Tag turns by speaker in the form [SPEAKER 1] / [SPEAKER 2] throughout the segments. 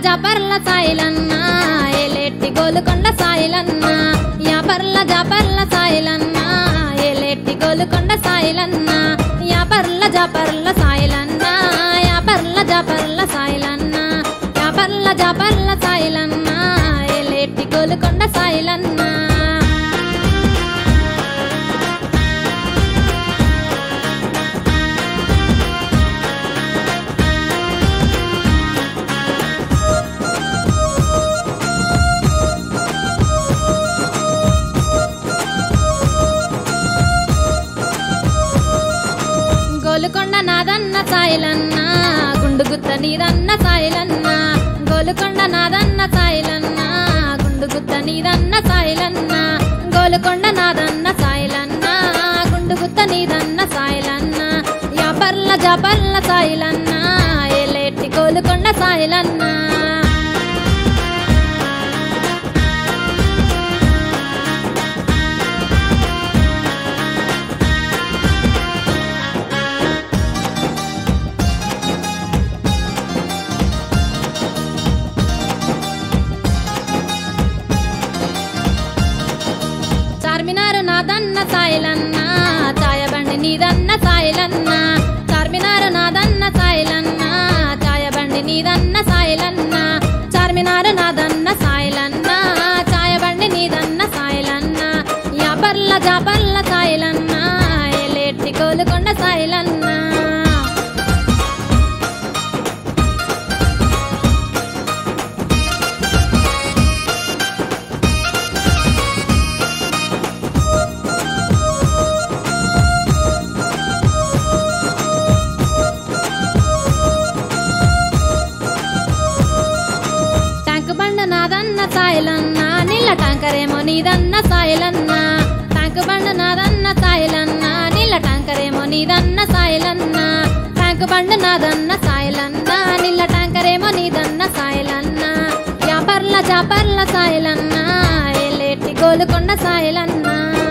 [SPEAKER 1] జాపర్ల సాయిలన్న ఏలేటి గోలుకొండ సాయిలన్న యాపర్ల జాపర్ల సాయిలన్న ఏలేటి గోలుకొండ సాయిలన్న యాపర్ల జాపర్ల సాయిలన్న యాపర్ల జాపర్ల సాయిలన్న యాపర్ల జాపర్ల సాయిలన్న ఏలేటి గోలుకొండ సాయిలన్న గోలుకొండ నాదన్న సాయిలన్న గుండుగుత్త నీదన్న సాయిలన్న గోలుకొండ నాదన్న సాయిలన్న గుండుగుత్త నీదన్న సాయిలన్న గోలుకొండ నాదన్న సాయిలన్న గుండుగుత్త నీదన్న సాయిలన్న యాపర్ల జాపర్ల సాయిలన్న ఏలేటి గోలుకొండ సాయిలన్న చార్మినారు నాదన్న సాయిలన్న ఛాయబండి నీదన్న సాయిలన్న చార్మినారు నాదన్న సాయిలన్న ఛాయబండి నీదన్న సాయిలన్న చార్మినారు నాదన్న సాయిలన్న ఛాయబండి నీదన్న సాయిలన్న యాపర్ల జాపర్ల సాయిలన్న ఎలేటి కోలుకొండ సాయిలన్న ట్యాంక్ బండ నాదన్న సాయిలన్న నీళ్ళ ట్యాంకరేమో నీదన్న సాయిలన్న ట్యాంక్ బండ నాదన్న సాయిలన్న నీళ్ళ ట్యాంకరేమో నీదన్న సాయిలన్న ట్యాంక్ బండ నాదన్న సాయిలన్న నీళ్ళ ట్యాంకరేమో నీదన్న సాయిలన్న యాపర్ల జాపర్ల సాయిలన్న ఎలేటి గోలుకొండ సాయిలన్న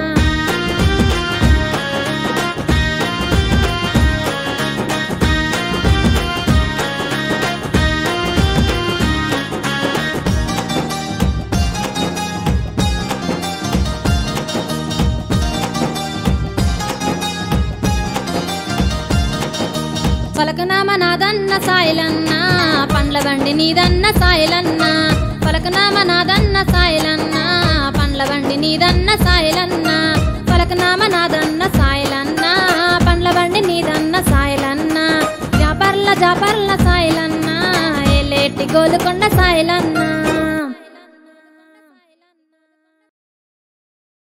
[SPEAKER 1] పలకనామ నాదన్న సాయిలన్న పండ్ల బండి నీదన్న సాయిలన్న పలకనామ నాదన్న సాయిలన్న పండ్ల బండి నీదన్న సాయిలన్న పలకనామ నాదన్న సాయిలన్న పండ్ల బండి నీదన్న సాయిలన్న జాపర్ల జాపర్ల సాయిలన్న ఎలేటి గోలుకొండ సాయిలన్న